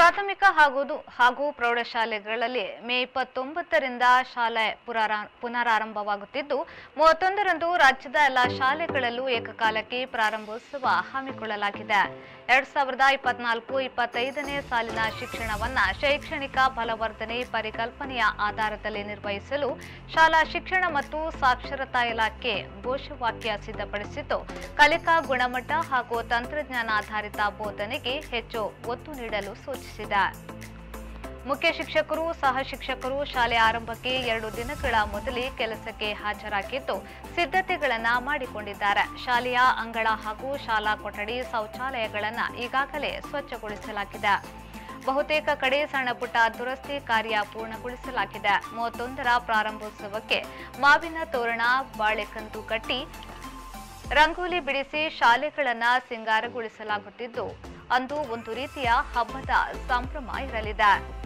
ಪ್ರಾಥಮಿಕ ಹಾಗೂ ದು- ಹಾಗೂ ಪ್ರೌಢಶಾಲೆಗಳಲ್ಲಿ ಮೇ ಇಪ್ಪತ್ತೊಂಬತ್ತರಿಂದ ಶಾಲೆ ಪುರಾರ- ಪುನರಾರಂಭವಾಗುತ್ತಿದ್ದು ಮೂವತ್ತೊಂದರಂದು ರಾಜ್ಯದ ಎಲ್ಲ ಶಾಲೆಗಳಲ್ಲೂ ಏಕಕಾಲಕ್ಕೆ ಪ್ರಾರಂಭೋತ್ಸವ ಹಮ್ಮಿಕೊಳ್ಳಲಾಗಿದೆ ಎರಡ್ ಸಾವಿರದ ಇಪ್ಪತ್ನಾಲ್ಕು ಇಪ್ಪತ್ತೈದನೇ ಸಾಲಿನ ಶಿಕ್ಷಣವನ್ನ ಶೈಕ್ಷಣಿಕ ಬಲವರ್ಧನೆ ಪರಿಕಲ್ಪನೆಯ ಆಧಾರದಲ್ಲಿ ನಿರ್ವಹಿಸಲು ಶಾಲಾ ಶಿಕ್ಷಣ ಮತ್ತು ಸಾಕ್ಷರತಾ ಇಲಾಖೆ ಘೋಷವಾಕ್ಯ ಸಿದ್ಧಪಡಿಸಿದ್ದು ಕಲಿಕಾ ಗುಣಮಟ್ಟ ಹಾಗೂ ತಂತ್ರಜ್ಞಾನ ಆಧಾರಿತ ಬೋಧನೆಗೆ ಹೆಚ್ಚು ಒತ್ತು ನೀಡಲು ಸೂಚಿಸಿದೆ ಮುಖ್ಯ ಶಿಕ್ಷಕರು ಸಹ ಶಿಕ್ಷಕರು ಶಾಲೆ ಆರಂಭಕ್ಕೆ ಎರಡು ದಿನಗಳ ಮೊದಲೇ ಕೆಲಸಕ್ಕೆ ಹಾಜರಾಗಿದ್ದು ಸಿದ್ಧತೆಗಳನ್ನ ಮಾಡಿಕೊಂಡಿದ್ದಾರೆ ಶಾಲೆಯ ಅಂಗಳ ಹಾಗೂ ಶಾಲಾ ಕೊಠಡಿ ಶೌಚಾಲಯಗಳನ್ನ ಈಗಾಗಲೇ ಸ್ವಚ್ಛಗೊಳಿಸಲಾಗಿದೆ ಬಹುತೇಕ ಕಡೆ ಸಣ್ಣ ಪುಟ್ಟ ದುರಸ್ತಿ ಕಾರ್ಯ ಪೂರ್ಣಗೊಳಿಸಲಾಗಿದೆ ಮೂವತ್ತೊಂದರ ಪ್ರಾರಂಭೋತ್ಸವಕ್ಕೆ ಮಾವಿನ ತೋರಣ ಬಾಳೆಕಂದು ಕಟ್ಟಿ ರಂಗೋಲಿ ಬಿಡಿಸಿ ಶಾಲೆಗಳನ್ನ ಸಿಂಗಾರಗೊಳಿಸಲಾಗುತ್ತಿದ್ದು ಅಂದು ಒಂದು ರೀತಿಯ ಹಬ್ಬದ ಸಂಭ್ರಮ ಇರಲಿದೆ